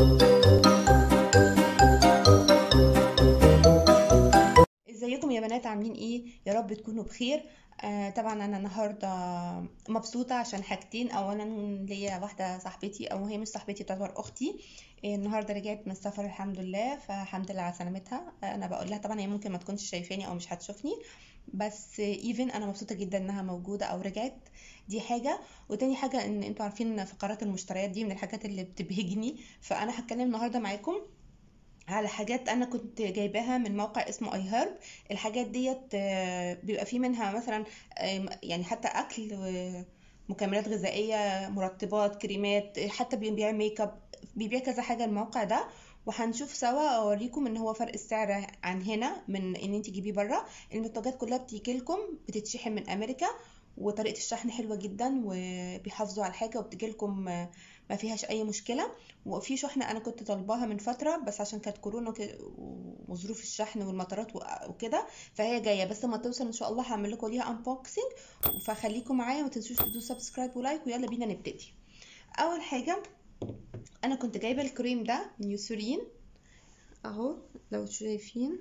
ازيكم يا بنات عاملين ايه يا رب تكونوا بخير آه طبعا انا النهارده مبسوطه عشان حاجتين اولا ليا واحده صاحبتي او هي مش صاحبتي تعتبر اختي آه النهارده رجعت من السفر الحمد لله فالحمد لله على سلامتها آه انا بقول لها طبعا هي ممكن ما تكونش شايفاني او مش هتشوفني بس ايفن انا مبسوطه جدا انها موجوده او رجعت دي حاجه وتاني حاجه ان انتوا عارفين فقرات المشتريات دي من الحاجات اللي بتبهجني فانا هتكلم النهارده معاكم على حاجات انا كنت جايباها من موقع اسمه اي هيرب الحاجات ديت آه، بيبقى فيه منها مثلا آم، يعني حتى اكل آه، مكملات غذائيه مرطبات كريمات حتى بيبيع ميك اب بيبيع كذا حاجه الموقع ده وهنشوف سوا اوريكم ان هو فرق السعر عن هنا من ان انت تجيبيه بره المنتجات كلها بتيجي لكم بتتشحن من امريكا وطريقه الشحن حلوه جدا وبيحافظوا على الحاجه وبتجي لكم ما فيهاش اي مشكله وفي شحنه انا كنت طالباها من فتره بس عشان كانت كورونا وك- وظروف الشحن والمطارات و- وكده فهي جايه بس لما توصل ان شاء الله هعمل لكم ليها انبوكسنج فخليكم معايا ما تنسوش تدوسوا سبسكرايب ولايك ويلا بينا نبتدي اول حاجه انا كنت جايبه الكريم ده من يوسورين اهو لو شايفين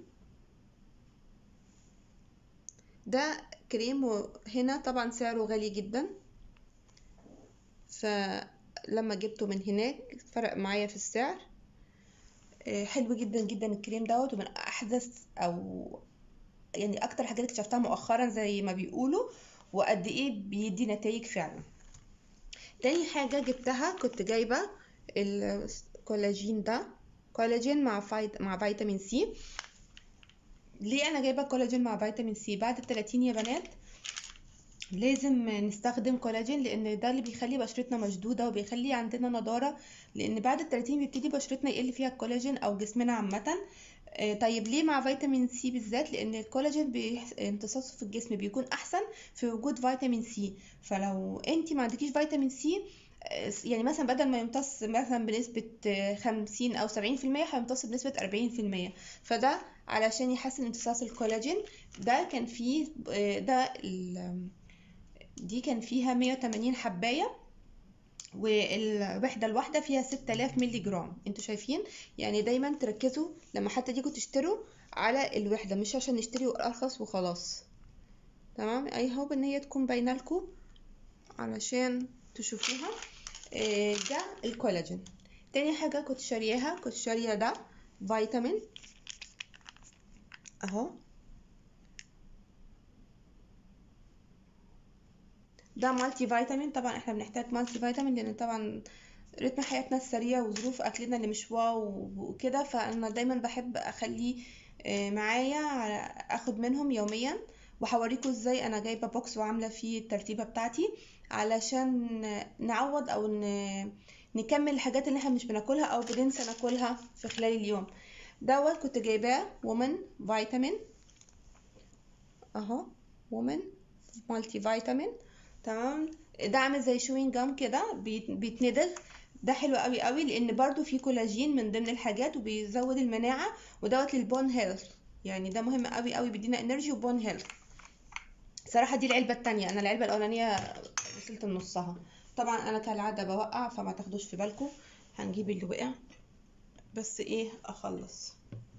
ده كريم وهنا طبعا سعره غالي جدا فلما جبته من هناك فرق معايا في السعر آه، حلو جدا جدا الكريم دوت ومن احدث او يعني اكتر حاجات اكتشفتها مؤخرا زي ما بيقولوا وقد ايه بيدي نتائج فعلا تاني حاجة جبتها كنت جايبة الكولاجين ده كولاجين مع فايت مع فيتامين سي ليه انا جايبة كولاجين مع فيتامين سي بعد التلاتين يا بنات لازم نستخدم كولاجين لان ده اللي بيخلي بشرتنا مشدودة وبيخلي عندنا نضارة لان بعد التلاتين بيبتدي بشرتنا يقل فيها الكولاجين او جسمنا عامة آه، طيب ليه مع فيتامين سي بالذات لان الكولاجين بيح- امتصاصه في الجسم بيكون احسن في وجود فيتامين سي فلو انت ما عندكيش فيتامين سي آه، يعني مثلا بدل ما يمتص مثلا بنسبة آه، خمسين أو سبعين في المية هيمتص بنسبة أربعين في المية فده علشان يحسن امتصاص الكولاجين ده كان فيه آه، ده ال- دي كان فيها 180 حباية والوحدة الواحدة فيها 6000 مللي جرام انتوا شايفين يعني دايما تركزوا لما حتى تيجوا تشتروا على الوحدة مش عشان نشتري ارخص وخلاص تمام اي هوب ان هي تكون باينه لكم علشان تشوفوها آه، ده الكولاجين تاني حاجة كنت شارياها كنت شارية ده فيتامين اهو ده مالتي فيتامين طبعا احنا بنحتاج مالتي فيتامين لان طبعا رتم حياتنا السريع وظروف اكلنا اللي مش واو وكده فانا دايما بحب اخليه آه، معايا على- اخد منهم يوميا وهوريكم ازاي انا جايبه بوكس وعامله فيه الترتيبه بتاعتي علشان نعوض او ن- نكمل الحاجات اللي احنا مش بناكلها او بننسى ناكلها في خلال اليوم دوت كنت جايباه ومن فيتامين اهو ومن مالتي فيتامين تمام ده عامل زي شوين جام كده بيت- بيتندغ ده حلو قوي قوي لان برضو فيه كولاجين من ضمن الحاجات وبيزود المناعه ودوت للبون هيلث يعني ده مهم قوي قوي بيدينا انرجي وبون هيلث صراحه دي العلبه التانية انا العلبه الاولانيه وصلت لنصها طبعا انا كالعاده بوقع فما تاخدوش في بالكم هنجيب اللي وقع بس ايه اخلص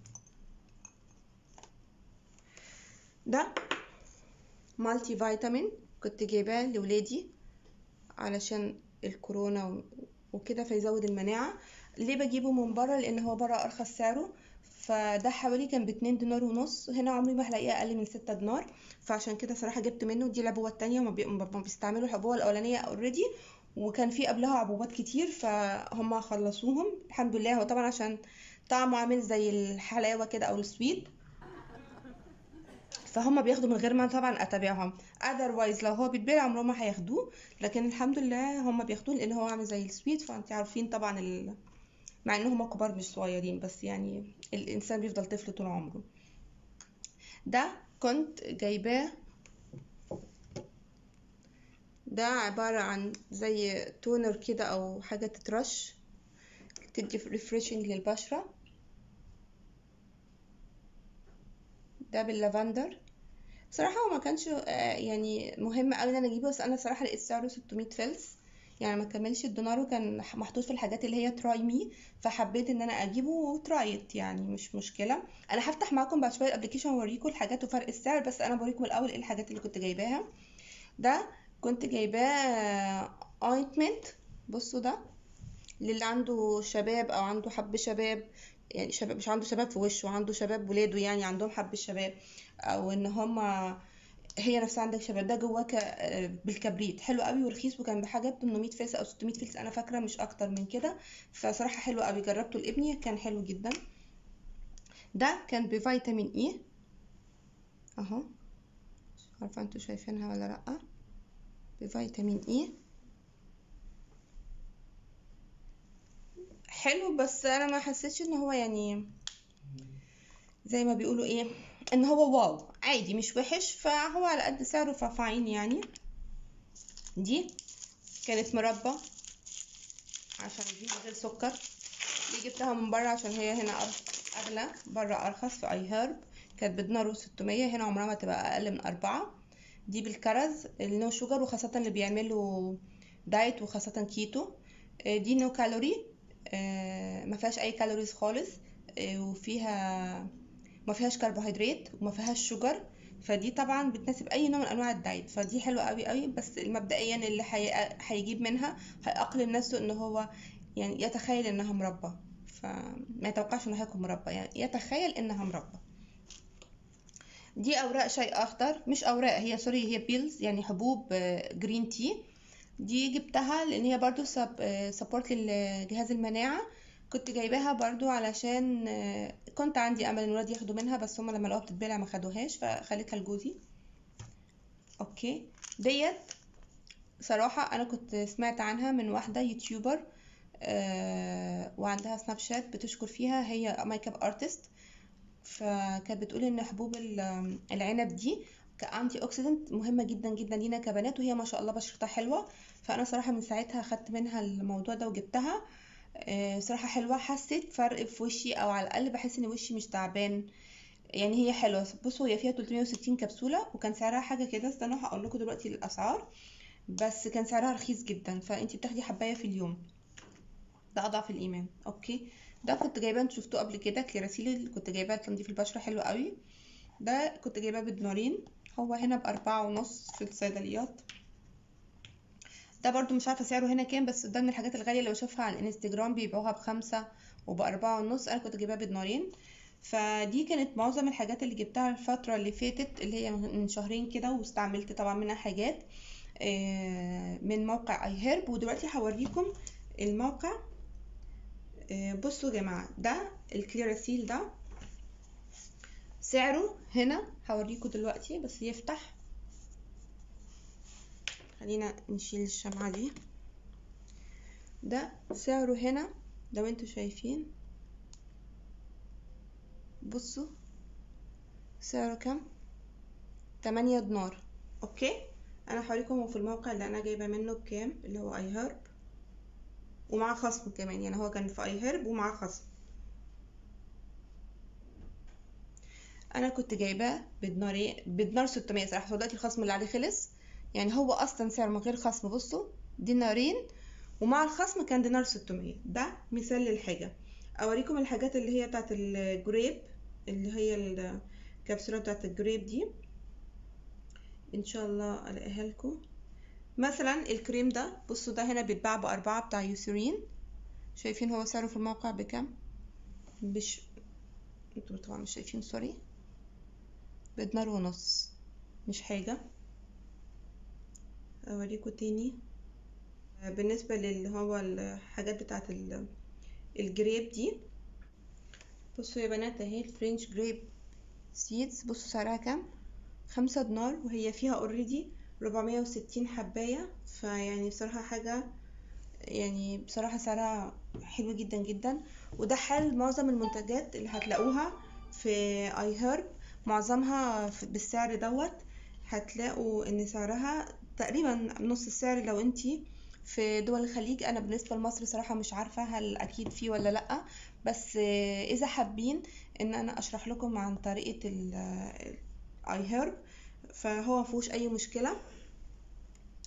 ده مالتي فيتامين كنت جايباه لولادي علشان الكورونا و- وكده فيزود المناعة ليه بجيبه من بره لان هو بره ارخص سعره فده حوالي كان باتنين دينار ونص هنا عمري ما هلاقيه اقل من ستة دينار فعشان كده صراحة جبت منه دي العبوة التانية ما بي- ما بيستعملوا العبوة الاولانية اوريدي وكان في قبلها عبوات كتير فهم خلصوهم الحمد لله هو طبعا عشان طعمه عامل زي الحلاوة كده او السويت فهم بياخدوا من غير ما طبعا اتابعهم otherwise لو هو بيتباع عمرهم ما هياخدوه لكن الحمد لله هم بياخدوه لان هو عامل زي السويت فانت عارفين طبعا ال... مع ان هم كبار مش صغيرين بس يعني الانسان بيفضل طفل طول عمره ده كنت جايباه ده عبارة عن زي تونر كده او حاجة تترش تدي ريفريشنج للبشرة ده باللافندر بصراحة هو ما كانش آه، يعني مهم قوي ان انا اجيبه بس انا صراحة لقيت سعره 600 فلس يعني ما كملش الدينار وكان محطوط في الحاجات اللي هي تراي مي فحبيت ان انا اجيبه وترايت يعني مش مشكله انا هفتح معاكم بعد شويه الابلكيشن واوريكم الحاجات وفرق السعر بس انا بوريكم الاول ايه الحاجات اللي كنت جايباها ده كنت جايباه اوينتمنت بصوا ده للي عنده شباب او عنده حب شباب يعني شباب مش عنده شباب في وشه عنده شباب ولاده يعني عندهم حب الشباب او ان هما هي نفسها عندك شباب ده جواه ك- بالكبريت حلو قوي ورخيص وكان بحاجه 800 فلس او 600 فلس انا فاكره مش اكتر من كده فصراحه حلو قوي جربته لابني كان حلو جدا ده كان بفيتامين اي اهو مش عارفه انتوا شايفينها ولا لا بفيتامين اي حلو بس انا ما حسيتش ان هو يعني زي ما بيقولوا ايه ان هو واو عادي مش وحش فهو على قد سعره ففاين يعني دي كانت مربى عشان دي من غير سكر دي جبتها من بره عشان هي هنا أر- اغلى بره ارخص في اي هيرب كانت بدينار وستمية هنا عمرها ما تبقى اقل من اربعة دي بالكرز النو شوجر وخاصة اللي بيعملوا دايت وخاصة كيتو آه، دي نو كالوري آه، ما فيهاش اي كالوريز خالص آه، وفيها ما فيهاش كربوهيدرات وما فيهاش شوجر فدي طبعا بتناسب اي نوع من انواع الدايت فدي حلوه قوي قوي بس مبدئيا اللي هي- هيجيب منها هيأقلم نفسه ان هو يعني يتخيل انها مربى فما يتوقعش انه هياكل مربى يعني يتخيل انها مربى دي اوراق شاي اخضر مش اوراق هي سوري هي بيلز يعني حبوب جرين تي دي جبتها لان هي برضو سبورت لجهاز المناعه كنت جايباها برضو علشان آه، كنت عندي امل ان الولاد ياخدوا منها بس هما لما لقوها بتتبلع ما خدوهاش فخليتها لجوزي اوكي ديت صراحة انا كنت سمعت عنها من واحدة يوتيوبر آه وعندها سناب شات بتشكر فيها هي ميك اب ارتست فكانت بتقول ان حبوب ال- العنب دي كأنتي اوكسيدنت مهمة جدا جدا لينا كبنات وهي ما شاء الله بشرتها حلوة فانا صراحة من ساعتها خدت منها الموضوع ده وجبتها آه، صراحة حلوة حسيت فرق في وشي او على الاقل بحس ان وشي مش تعبان يعني هي حلوة بصوا هي فيها 360 كبسولة وكان سعرها حاجة كده استنوا هقول لكم دلوقتي الاسعار بس كان سعرها رخيص جدا فانتي بتاخدي حباية في اليوم ده اضعف الايمان اوكي ده كنت جايباه انتوا شفتوه قبل كده كليراسيل اللي كنت جايباه لتنظيف البشرة حلو قوي ده كنت جايباه بدنارين هو هنا بأربعة ونص في الصيدليات ده برضو مش عارفة سعره هنا كام بس ده من الحاجات الغالية اللي بشوفها على الانستجرام بيبيعوها بخمسة وبأربعة ونص أنا كنت جايباها بدنارين فدي كانت معظم الحاجات اللي جبتها الفترة اللي فاتت اللي هي من شهرين كده واستعملت طبعا منها حاجات آه، من موقع اي هيرب ودلوقتي هوريكم الموقع آه، بصوا يا جماعة ده الكليراسيل ده سعره هنا هوريكم دلوقتي بس يفتح خلينا نشيل الشمعة دي ده سعره هنا لو انتوا شايفين بصوا سعره كام تمانية دينار اوكي انا هوريكم هو في الموقع اللي انا جايبه منه بكام اللي هو اي هيرب ومعاه خصم كمان يعني هو كان في اي هيرب ومعاه خصم انا كنت جايباه بدنار بدنار 600 صراحه هو دلوقتي الخصم اللي عليه خلص يعني هو اصلا سعر من غير خصم بصوا دينارين ومع الخصم كان دينار 600 ده مثال للحاجه اوريكم الحاجات اللي هي بتاعت الجريب اللي هي الكبسوله بتاعت الجريب دي ان شاء الله الاقيها لكم مثلا الكريم ده بصوا ده هنا بيتباع بأربعة بتاع يوسرين شايفين هو سعره في الموقع بكام مش انتوا طبعا مش شايفين سوري بدينار ونص مش حاجة اوريكم تاني بالنسبة للي هو الحاجات بتاعت ال- الجريب دي بصوا يا بنات اهي الفرنش جريب سيدز بصوا سعرها كام خمسة دينار وهي فيها اوريدي ربعمية وستين حباية فيعني بصراحة حاجة يعني بصراحة سعرها حلو جدا جدا وده حال معظم المنتجات اللي هتلاقوها في اي هيرب معظمها في- بالسعر دوت هتلاقوا ان سعرها تقريبا نص السعر لو انتي في دول الخليج انا بالنسبه لمصر صراحه مش عارفه هل اكيد فيه ولا لا بس آه، اذا حابين ان انا اشرح لكم عن طريقه الاي هيرب فهو مفيهوش اي مشكله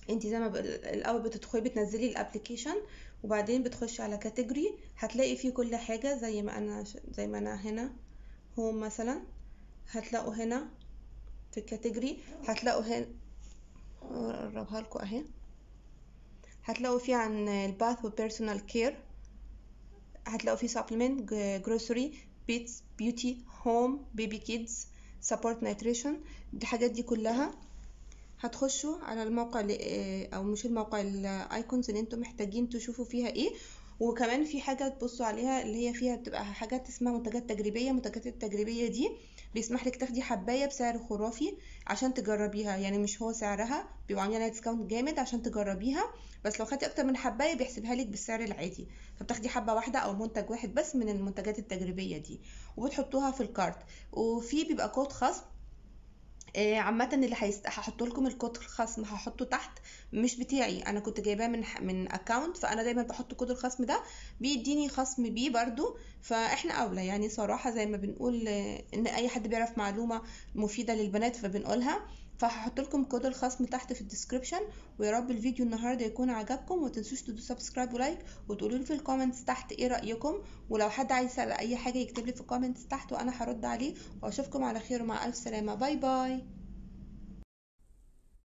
انت زي ما ب... الاول بتدخلي بتنزلي الابلكيشن وبعدين بتخشي على كاتيجوري هتلاقي فيه كل حاجه زي ما انا زي ما انا هنا هوم مثلا هتلاقوا هنا في الكاتيجوري هتلاقوا هنا اقربها لكم اهي هتلاقوا فيه عن الباث وبيرسونال كير هتلاقوا فيه supplement جروسري بيتس بيوتي هوم بيبي كيدز سبورت نيتريشن دي حاجات دي كلها هتخشوا على الموقع اللي او مش الموقع الايكونز اللي انتم محتاجين تشوفوا فيها ايه وكمان في حاجة تبصوا عليها اللي هي فيها بتبقى حاجات اسمها منتجات تجريبية المنتجات التجريبية دي بيسمح لك تاخدي حباية بسعر خرافي عشان تجربيها يعني مش هو سعرها بيبقوا عاملين عليها ديسكاونت جامد عشان تجربيها بس لو خدتي اكتر من حباية بيحسبها لك بالسعر العادي فبتاخدي حبة واحدة او منتج واحد بس من المنتجات التجريبية دي وبتحطوها في الكارت وفي بيبقى كود خصم آه، عامة اللي هيست... هحط لكم الكود الخصم هحطه تحت مش بتاعي انا كنت جايباه من من اكونت فانا دايما بحط كود الخصم ده بيديني خصم بيه برضو فاحنا اولى يعني صراحة زي ما بنقول آه، ان اي حد بيعرف معلومة مفيدة للبنات فبنقولها فهحط لكم كود الخصم تحت في الديسكريبشن ويا رب الفيديو النهارده يكون عجبكم وما تنسوش تدوسوا سبسكرايب ولايك وتقولوا لي في الكومنتس تحت ايه رايكم ولو حد عايز يسال اي حاجه يكتب لي في الكومنتس تحت وانا هرد عليه واشوفكم على خير ومع الف سلامه باي باي